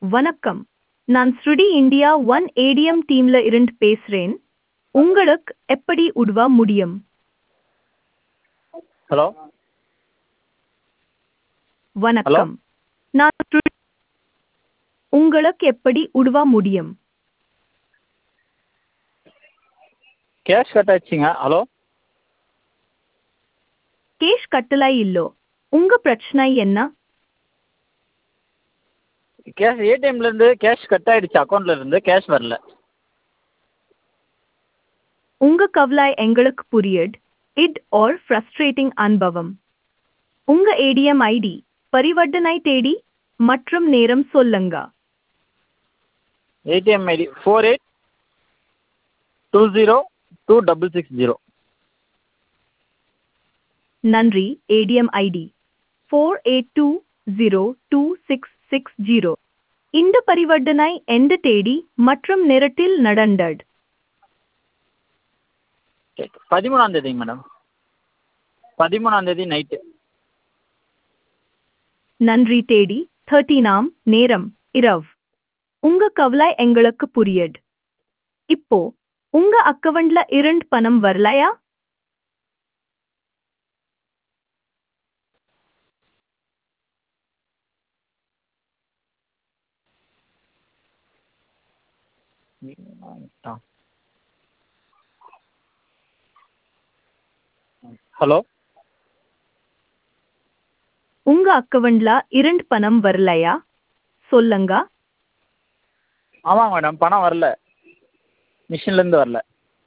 வணக்கம் நான் ஸ்ருடி இந்தியா ஒன் ஏடிஎம் டீம்ல இருந்து பேசுறேன் உங்களுக்கு எப்படி உதவ முடியும் ஹலோ வணக்கம் நான் ஸ்ருடி உங்களுக்கு எப்படி உதவ முடியும் கேஷ் கட் ஆச்சுங்க ஹலோ கேஷ் கட்டலை இல்லோ உங்க பிரச்சனை என்ன கேஷ் ஏடிஎம்லேருந்து கேஷ் கட் ஆகிடுச்சு அக்கௌண்ட்லேருந்து கேஷ் வரல உங்க கவலை எங்களுக்கு புரியுது இட் ஆர் ஃப்ரஸ்ட்ரேட்டிங் அனுபவம் உங்க ஏடிஎம் ஐடி பரிவர்த்தனை தேடி மற்றும் நேரம் சொல்லுங்க ATM ID four eight two zero two double six zero நன்றி ATM ID four eight two zero two six six zero இந்த பரிவர்த்தனை எந்த தேதி மற்றும் நேரத்தில் நடந்தது பதிமூணாம் தேதிங்க மேடம் பதிமூணாம் தேதி நைட்டு நன்றி தேடி தேர்ட்டீனாம் நேரம் இரவ் உங்க கவலை எங்களுக்கு புரியுது இப்போ உங்க அக்கவுண்ட்ல இரண்டு பணம் வரலையா ஹலோ உங்க அக்கவுண்ட்ல இரண்டு பணம் வரலையா சொல்லுங்க ஆமாங்க மேடம் பணம் வரல மிஷின்லேருந்து வரல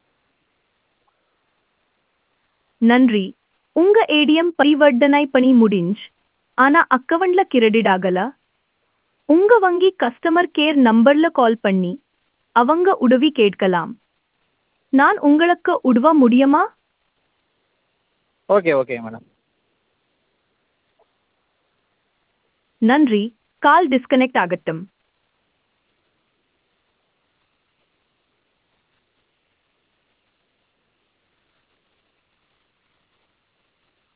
நன்றி உங்க ஏடிஎம் பரிவர்த்தனை பணி முடிஞ்சு ஆனா அக்கவுண்ட்ல கிரெடிட் ஆகல உங்க வங்கி கஸ்டமர் கேர் நம்பர்ல கால் பண்ணி அவங்க உதவி கேட்கலாம் நான் உங்களுக்கு உதவ முடியுமா ஓகே ஓகே மேடம் நன்றி கால் டிஸ்கனெக்ட் ஆகட்டும்